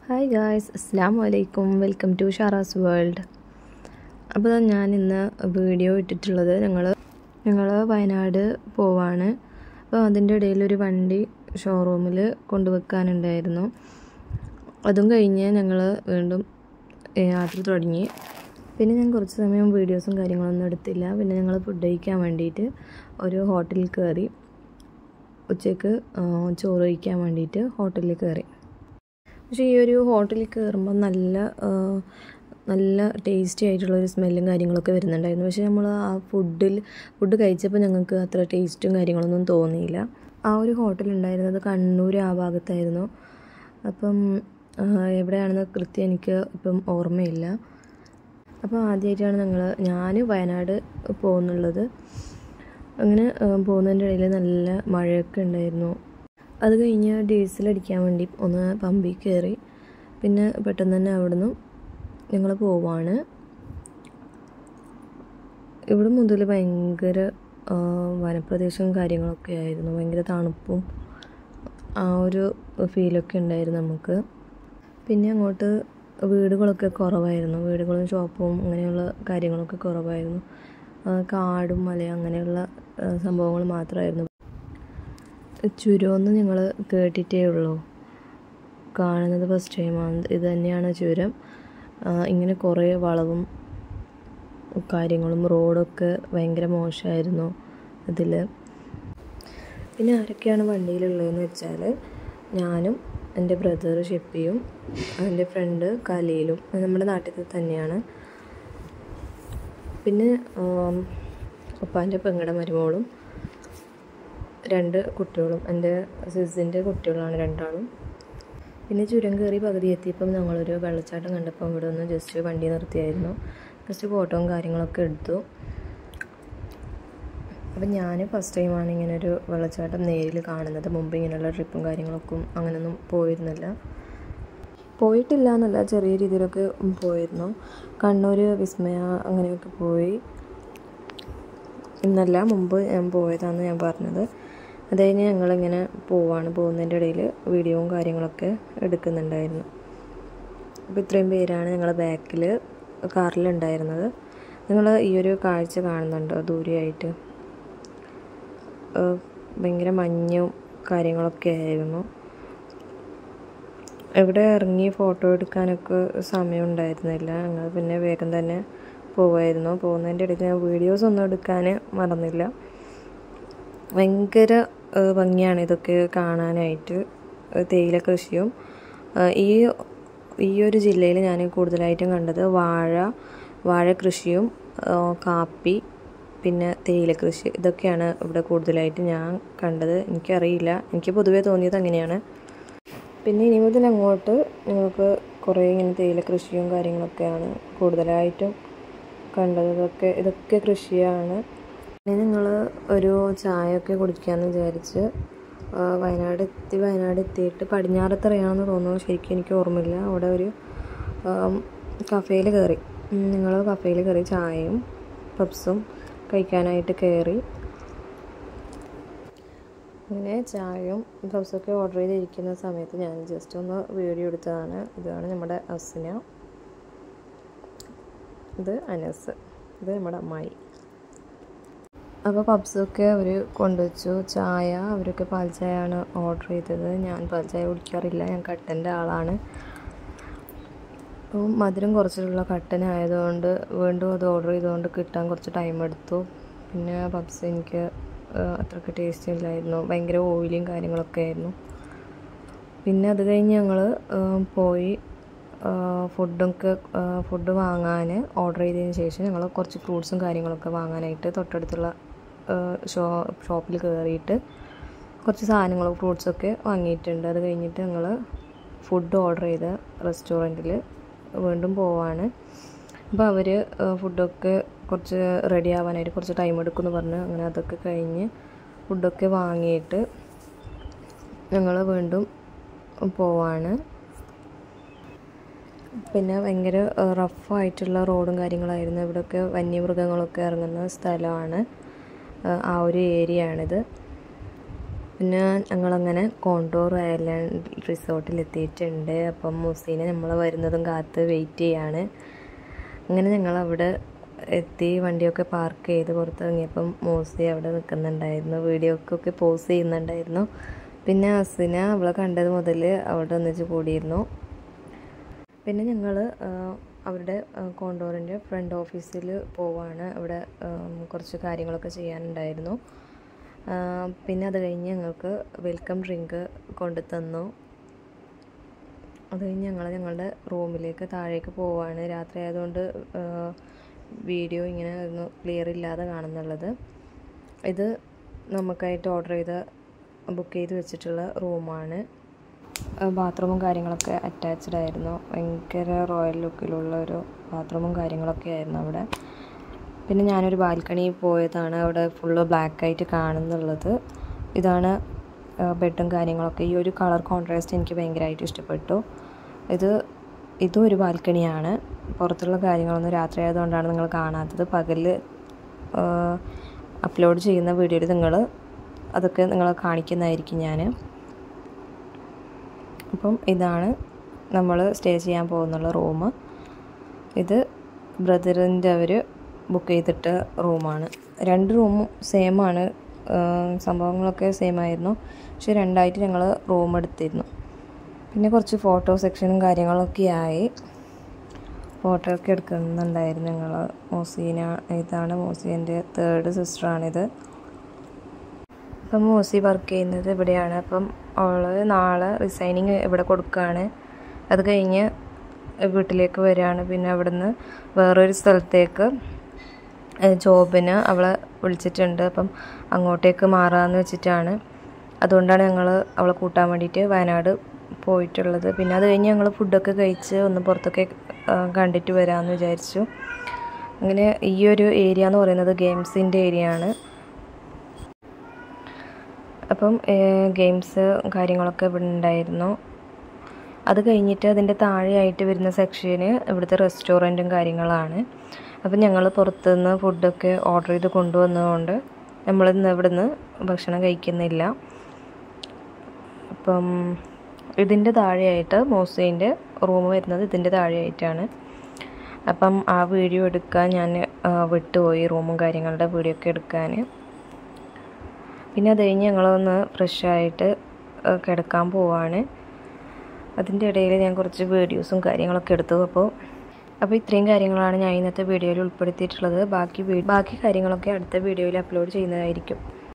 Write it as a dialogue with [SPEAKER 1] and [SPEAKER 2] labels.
[SPEAKER 1] hi guys അസ്സാം വലൈക്കും welcome to ഷാറാസ് world അപ്പോൾ ഞാൻ ഇന്ന് വീഡിയോ ഇട്ടിട്ടുള്ളത് ഞങ്ങൾ ഞങ്ങൾ വയനാട് പോവാണ് അപ്പോൾ അതിൻ്റെ ഇടയിൽ ഒരു വണ്ടി ഷോറൂമിൽ കൊണ്ടുവെക്കാനുണ്ടായിരുന്നു അതും കഴിഞ്ഞ് ഞങ്ങൾ വീണ്ടും യാത്ര തുടങ്ങി പിന്നെ ഞാൻ കുറച്ച് സമയം വീഡിയോസും കാര്യങ്ങളൊന്നും എടുത്തില്ല പിന്നെ ഞങ്ങൾ ഫുഡ് കഴിക്കാൻ വേണ്ടിയിട്ട് ഒരു ഹോട്ടലിൽ കയറി ഉച്ചയ്ക്ക് ചോറ് കഴിക്കാൻ വേണ്ടിയിട്ട് ഹോട്ടലിൽ കയറി പക്ഷേ ഈ ഒരു ഹോട്ടലിൽ കയറുമ്പോൾ നല്ല നല്ല ടേസ്റ്റി ആയിട്ടുള്ള ഒരു സ്മെല്ലും കാര്യങ്ങളൊക്കെ വരുന്നുണ്ടായിരുന്നു പക്ഷേ നമ്മൾ ആ ഫുഡിൽ ഫുഡ് കഴിച്ചപ്പോൾ ഞങ്ങൾക്ക് അത്ര ടേസ്റ്റും കാര്യങ്ങളൊന്നും തോന്നിയില്ല ആ ഒരു ഹോട്ടൽ ഉണ്ടായിരുന്നത് കണ്ണൂർ ആ ഭാഗത്തായിരുന്നു അപ്പം എവിടെയാണെന്ന് കൃത്യം എനിക്ക് ഇപ്പം ഓർമ്മയില്ല അപ്പോൾ ആദ്യമായിട്ടാണ് ഞങ്ങൾ ഞാൻ വയനാട് പോകുന്നുള്ളത് അങ്ങനെ പോകുന്നതിൻ്റെ ഇടയിൽ നല്ല മഴയൊക്കെ ഉണ്ടായിരുന്നു അത് കഴിഞ്ഞ് ഡീസൽ അടിക്കാൻ വേണ്ടി ഒന്ന് പമ്പിൽ കയറി പിന്നെ പെട്ടെന്ന് തന്നെ അവിടുന്ന് ഞങ്ങൾ പോവാണ് ഇവിടെ മുതൽ ഭയങ്കര വനപ്രദേശവും കാര്യങ്ങളൊക്കെ ആയിരുന്നു ഭയങ്കര തണുപ്പും ആ ഒരു ഫീലൊക്കെ ഉണ്ടായിരുന്നു നമുക്ക് പിന്നെ അങ്ങോട്ട് വീടുകളൊക്കെ കുറവായിരുന്നു വീടുകളും ഷോപ്പും അങ്ങനെയുള്ള കാര്യങ്ങളൊക്കെ കുറവായിരുന്നു കാടും മലയും അങ്ങനെയുള്ള സംഭവങ്ങൾ മാത്രമായിരുന്നു ചുരമൊന്നും ഞങ്ങൾ കേട്ടിട്ടേ ഉള്ളൂ കാണുന്നത് ഫസ്റ്റ് ടൈമാണ് ഇത് തന്നെയാണ് ചുരം ഇങ്ങനെ കുറേ വളവും കാര്യങ്ങളും റോഡൊക്കെ ഭയങ്കര മോശമായിരുന്നു അതിൽ പിന്നെ ആരൊക്കെയാണ് വണ്ടിയിലുള്ളതെന്ന് വെച്ചാൽ ഞാനും എൻ്റെ ബ്രദർ ഷെപ്പിയും എൻ്റെ ഫ്രണ്ട് കലയിലും നമ്മുടെ നാട്ടിൽ തന്നെയാണ് പിന്നെ ഉപ്പാൻ്റെ പെങ്ങടെ മരുമോളും രണ്ട് കുട്ടികളും എൻ്റെ സിസിൻ്റെ കുട്ടികളാണ് രണ്ടാളും പിന്നെ ചുരം കയറി പകുതി എത്തിയപ്പം ഞങ്ങളൊരു വെള്ളച്ചാട്ടം കണ്ടപ്പോൾ ഇവിടെ ഒന്ന് ജസ്റ്റ് വണ്ടി നിർത്തിയായിരുന്നു ജസ്റ്റ് ഫോട്ടോയും കാര്യങ്ങളൊക്കെ എടുത്തു അപ്പം ഞാൻ ഫസ്റ്റ് ടൈമാണ് ഇങ്ങനെ ഒരു വെള്ളച്ചാട്ടം നേരിൽ കാണുന്നത് മുമ്പ് ഇങ്ങനെയുള്ള ട്രിപ്പും കാര്യങ്ങളൊക്കെ അങ്ങനെയൊന്നും പോയിരുന്നില്ല പോയിട്ടില്ല എന്നല്ല ചെറിയ രീതിയിലൊക്കെ പോയിരുന്നു കണ്ണൂർ വിസ്മയ അങ്ങനെയൊക്കെ പോയി ഇന്നല്ല മുമ്പ് ഞാൻ പോയതാണെന്ന് ഞാൻ പറഞ്ഞത് അത് കഴിഞ്ഞ് ഞങ്ങളിങ്ങനെ പോവാണ് പോകുന്നതിൻ്റെ ഇടയിൽ വീഡിയോയും കാര്യങ്ങളൊക്കെ എടുക്കുന്നുണ്ടായിരുന്നു അപ്പോൾ ഇത്രയും പേരാണ് ഞങ്ങളുടെ ബാക്കിൽ കാറിലുണ്ടായിരുന്നത് നിങ്ങൾ ഈ ഒരു കാഴ്ച കാണുന്നുണ്ടോ ദൂരെയായിട്ട് ഭയങ്കര മഞ്ഞും കാര്യങ്ങളൊക്കെ ആയിരുന്നു എവിടെ ഇറങ്ങി ഫോട്ടോ എടുക്കാനൊക്കെ സമയം ഉണ്ടായിരുന്നില്ല ഞങ്ങൾ പിന്നെ വേഗം തന്നെ പോവായിരുന്നു പോകുന്നതിൻ്റെ ഇടയ്ക്ക് ഞാൻ വീഡിയോസ് ഒന്നും എടുക്കാൻ മറന്നില്ല ഭയങ്കര ഭംഗിയാണ് ഇതൊക്കെ കാണാനായിട്ട് തേയില കൃഷിയും ഈ ഈ ഒരു ജില്ലയിൽ ഞാൻ കൂടുതലായിട്ടും കണ്ടത് വാഴ വാഴ കൃഷിയും കാപ്പി പിന്നെ തേയില കൃഷി ഇതൊക്കെയാണ് ഇവിടെ കൂടുതലായിട്ട് ഞാൻ കണ്ടത് എനിക്കറിയില്ല എനിക്ക് പൊതുവേ തോന്നിയത് അങ്ങനെയാണ് പിന്നെ ഇനി മുതൽ അങ്ങോട്ട് ഞങ്ങൾക്ക് കുറേ ഇങ്ങനെ തേയില കൃഷിയും കാര്യങ്ങളൊക്കെയാണ് കൂടുതലായിട്ടും കണ്ടത് ഇതൊക്കെ ഇതൊക്കെ കൃഷിയാണ് പിന്നെ ഞങ്ങൾ ഒരു ചായ ഒക്കെ കുടിക്കാമെന്ന് വിചാരിച്ച് വയനാട് എത്തി വയനാട് എത്തിയിട്ട് പടിഞ്ഞാറത്തറയാണെന്ന് തോന്നുന്നു ശരിക്കും എനിക്ക് ഓർമ്മയില്ല അവിടെ ഒരു കഫേയിൽ കയറി ഞങ്ങൾ കഫേയിൽ കയറി ചായയും പപ്സും കഴിക്കാനായിട്ട് കയറി അങ്ങനെ ചായയും പപ്സൊക്കെ ഓർഡർ ചെയ്തിരിക്കുന്ന സമയത്ത് ഞാൻ ജസ്റ്റ് ഒന്ന് വീഡിയോ എടുത്തതാണ് ഇതാണ് നമ്മുടെ അസിന ഇത് അനസ് ഇത് നമ്മുടെ അമ്മായി അപ്പോൾ പബ്സൊക്കെ അവർ കൊണ്ടുവച്ചു ചായ അവരൊക്കെ പാൽ ചായയാണ് ഓർഡർ ചെയ്തത് ഞാൻ പാൽ ചായ കുടിക്കാറില്ല ഞാൻ കട്ടൻ്റെ ആളാണ് അപ്പോൾ മധുരം കുറച്ചിട്ടുള്ള കട്ടൻ ആയതുകൊണ്ട് വീണ്ടും അത് ഓർഡർ ചെയ്തുകൊണ്ട് കിട്ടാൻ കുറച്ച് ടൈം എടുത്തു പിന്നെ പബ്സ് എനിക്ക് അത്രയ്ക്ക് ടേസ്റ്റ് ഇല്ലായിരുന്നു ഭയങ്കര ഓയിലും കാര്യങ്ങളൊക്കെ ആയിരുന്നു പിന്നെ അത് കഴിഞ്ഞ് ഞങ്ങൾ പോയി ഫുഡൊക്കെ ഫുഡ് വാങ്ങാൻ ഓർഡർ ചെയ്തതിന് ശേഷം ഞങ്ങൾ കുറച്ച് ഫ്രൂട്ട്സും കാര്യങ്ങളൊക്കെ വാങ്ങാനായിട്ട് തൊട്ടടുത്തുള്ള ഷോ ഷോപ്പിൽ കയറിയിട്ട് കുറച്ച് സാധനങ്ങൾ ഫ്രൂട്ട്സൊക്കെ വാങ്ങിയിട്ടുണ്ട് അത് കഴിഞ്ഞിട്ട് ഞങ്ങൾ ഫുഡ് ഓർഡർ ചെയ്ത റെസ്റ്റോറൻറ്റിൽ വീണ്ടും പോവാണ് അപ്പോൾ അവർ ഫുഡൊക്കെ കുറച്ച് റെഡി ആവാനായിട്ട് കുറച്ച് ടൈം എടുക്കുമെന്ന് പറഞ്ഞ് അങ്ങനെ അതൊക്കെ കഴിഞ്ഞ് ഫുഡൊക്കെ വാങ്ങിയിട്ട് ഞങ്ങൾ വീണ്ടും പോവാണ് പിന്നെ ഭയങ്കര റഫായിട്ടുള്ള റോഡും കാര്യങ്ങളായിരുന്നു ഇവിടെയൊക്കെ വന്യമൃഗങ്ങളൊക്കെ ഇറങ്ങുന്ന സ്ഥലമാണ് ആ ഒരു ഏരിയ ആണിത് പിന്നെ ഞങ്ങളങ്ങനെ കോണ്ടോർ ഐലൻഡ് റിസോർട്ടിൽ എത്തിയിട്ടുണ്ട് അപ്പം മൂസീനെ നമ്മൾ വരുന്നതും കാത്ത് വെയിറ്റ് ചെയ്യാണ് അങ്ങനെ ഞങ്ങൾ അവിടെ എത്തി വണ്ടിയൊക്കെ പാർക്ക് ചെയ്ത് പുറത്തിറങ്ങിയപ്പം മൂസി അവിടെ നിൽക്കുന്നുണ്ടായിരുന്നു വീഡിയോക്കൊക്കെ പോസ് ചെയ്യുന്നുണ്ടായിരുന്നു പിന്നെ അസിന അവളെ കണ്ടത് മുതൽ അവിടെ ഒന്നിച്ച് കൂടിയിരുന്നു പിന്നെ ഞങ്ങൾ അവരുടെ കോണ്ടോറിൻ്റെ ഫ്രണ്ട് ഓഫീസിൽ പോവാണ് അവിടെ കുറച്ച് കാര്യങ്ങളൊക്കെ ചെയ്യാനുണ്ടായിരുന്നു പിന്നെ അത് കഴിഞ്ഞ് ഞങ്ങൾക്ക് വെൽക്കം ഡ്രിങ്ക് കൊണ്ടു തന്നു അത് കഴിഞ്ഞ് ഞങ്ങൾ ഞങ്ങളുടെ റൂമിലേക്ക് താഴേക്ക് പോവാണ് രാത്രി ആയതുകൊണ്ട് വീഡിയോ ഇങ്ങനെ ഒന്ന് ക്ലിയർ ഇല്ലാതെ കാണുന്നുള്ളത് ഇത് നമുക്കായിട്ട് ഓർഡർ ചെയ്ത ബുക്ക് ചെയ്ത് വെച്ചിട്ടുള്ള റൂമാണ് ബാത്റൂമും കാര്യങ്ങളൊക്കെ അറ്റാച്ച്ഡ് ആയിരുന്നു ഭയങ്കര റോയൽ ലുക്കിലുള്ള ഒരു ബാത്റൂമും കാര്യങ്ങളൊക്കെ ആയിരുന്നു അവിടെ പിന്നെ ഞാനൊരു ബാൽക്കണി പോയതാണ് അവിടെ ഫുള്ള് ബ്ലാക്ക് ആയിട്ട് കാണുന്നുള്ളത് ഇതാണ് ബെഡും കാര്യങ്ങളൊക്കെ ഈ ഒരു കളർ കോൺട്രാസ്റ്റ് എനിക്ക് ഭയങ്കരമായിട്ട് ഇഷ്ടപ്പെട്ടു ഇത് ഇതും ഒരു ബാൽക്കണിയാണ് പുറത്തുള്ള കാര്യങ്ങളൊന്നും രാത്രി ആയതുകൊണ്ടാണ് നിങ്ങൾ കാണാത്തത് പകൽ അപ്ലോഡ് ചെയ്യുന്ന വീഡിയോയിൽ നിങ്ങൾ അതൊക്കെ നിങ്ങളെ കാണിക്കുന്നതായിരിക്കും ഞാൻ അപ്പം ഇതാണ് നമ്മൾ സ്റ്റേ ചെയ്യാൻ പോകുന്നുള്ള റൂം ഇത് ബ്രദറിൻ്റെ അവർ ബുക്ക് ചെയ്തിട്ട റൂമാണ് രണ്ട് റൂമും സെയിം ആണ് സംഭവങ്ങളൊക്കെ സെയിം ആയിരുന്നു പക്ഷെ രണ്ടായിട്ട് ഞങ്ങൾ റൂം എടുത്തിരുന്നു പിന്നെ കുറച്ച് ഫോട്ടോ സെക്ഷനും കാര്യങ്ങളൊക്കെ ആയി ഫോട്ടോ ഒക്കെ എടുക്കുന്നുണ്ടായിരുന്നു ഞങ്ങൾ മോസീന ഇതാണ് മോസീൻ്റെ തേർഡ് സിസ്റ്ററാണിത് അപ്പം മോസി വർക്ക് ചെയ്യുന്നത് ഇവിടെയാണ് അപ്പം അവൾ നാളെ റിസൈനിങ് ഇവിടെ കൊടുക്കുകയാണ് അത് കഴിഞ്ഞ് വീട്ടിലേക്ക് വരികയാണ് പിന്നെ അവിടുന്ന് വേറൊരു സ്ഥലത്തേക്ക് ജോബിന് അവളെ വിളിച്ചിട്ടുണ്ട് അപ്പം അങ്ങോട്ടേക്ക് മാറാമെന്ന് വെച്ചിട്ടാണ് അതുകൊണ്ടാണ് ഞങ്ങൾ അവളെ കൂട്ടാൻ വേണ്ടിയിട്ട് വയനാട് പോയിട്ടുള്ളത് പിന്നെ അത് കഴിഞ്ഞ് ഞങ്ങൾ ഫുഡൊക്കെ കഴിച്ച് ഒന്ന് പുറത്തൊക്കെ കണ്ടിട്ട് വരാമെന്ന് വിചാരിച്ചു അങ്ങനെ ഈ ഒരു ഏരിയ എന്ന് പറയുന്നത് ഗെയിംസിൻ്റെ ഏരിയ ആണ് അപ്പം ഗെയിംസ് കാര്യങ്ങളൊക്കെ ഇവിടെ ഉണ്ടായിരുന്നു അത് കഴിഞ്ഞിട്ട് അതിൻ്റെ താഴെയായിട്ട് വരുന്ന സെക്ഷന് ഇവിടുത്തെ റെസ്റ്റോറൻറ്റും കാര്യങ്ങളാണ് അപ്പം ഞങ്ങൾ പുറത്തുനിന്ന് ഫുഡൊക്കെ ഓർഡർ ചെയ്ത് കൊണ്ടുവന്നതുകൊണ്ട് നമ്മളിന്ന് ഇവിടെ നിന്ന് ഭക്ഷണം കഴിക്കുന്നില്ല അപ്പം ഇതിൻ്റെ താഴെയായിട്ട് മോസേൻ്റെ റൂം വരുന്നത് ഇതിൻ്റെ താഴെയായിട്ടാണ് അപ്പം ആ വീഡിയോ എടുക്കാൻ ഞാൻ വിട്ടുപോയി റൂമും കാര്യങ്ങളുടെ വീഡിയോ ഒക്കെ എടുക്കാൻ പിന്നെ അത് കഴിഞ്ഞ് ഞങ്ങളൊന്ന് ഫ്രഷായിട്ട് കിടക്കാൻ പോവാണ് അതിൻ്റെ ഇടയിൽ ഞാൻ കുറച്ച് വീഡിയോസും കാര്യങ്ങളൊക്കെ എടുത്തു അപ്പോൾ അപ്പോൾ ഇത്രയും കാര്യങ്ങളാണ് ഞാൻ ഇന്നത്തെ വീഡിയോയിൽ ഉൾപ്പെടുത്തിയിട്ടുള്ളത് ബാക്കി ബാക്കി കാര്യങ്ങളൊക്കെ അടുത്ത വീഡിയോയിൽ അപ്ലോഡ് ചെയ്യുന്നതായിരിക്കും